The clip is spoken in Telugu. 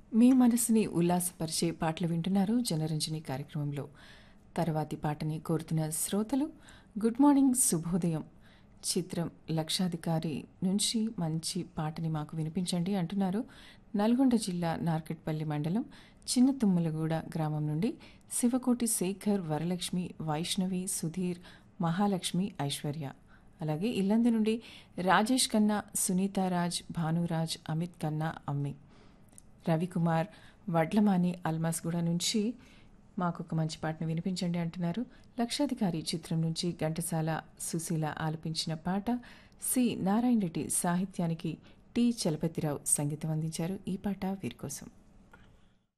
మీ మనసుని ఉల్లాసపరిచే పాటలు వింటున్నారు జనరంజని కార్యక్రమంలో తర్వాతి పాటని కోరుతున్న శ్రోతలు గుడ్ మార్నింగ్ శుభోదయం చిత్రం లక్షాధికారి నుంచి మంచి పాటని మాకు వినిపించండి అంటున్నారు నల్గొండ జిల్లా నార్కెట్పల్లి మండలం చిన్న తుమ్మలగూడ గ్రామం నుండి శివకోటి శేఖర్ వరలక్ష్మి వైష్ణవి సుధీర్ మహాలక్ష్మి ఐశ్వర్య అలాగే ఇల్లందు నుండి రాజేష్ ఖన్నా సునీతారాజ్ భానురాజ్ అమిత్ ఖన్నా అమ్మి రవికుమార్ వడ్లమాని అల్మాస్గూడ నుంచి మాకు ఒక మంచి పాటను వినిపించండి అంటున్నారు లక్షాధికారి చిత్రం నుంచి ఘంటసాల సుశీల ఆలపించిన పాట సి నారాయణ రెడ్డి సాహిత్యానికి టి చలపతిరావు సంగీతం అందించారు ఈ పాట వీరి కోసం